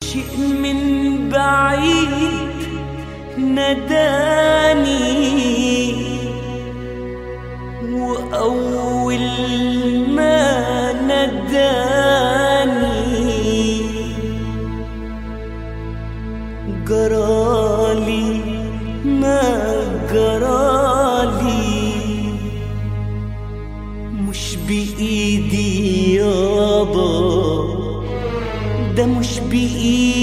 شيء من بعيد نداني وأول ما نداني جرالي ما جرالي مش بإيدي يابا ده مش بإيدي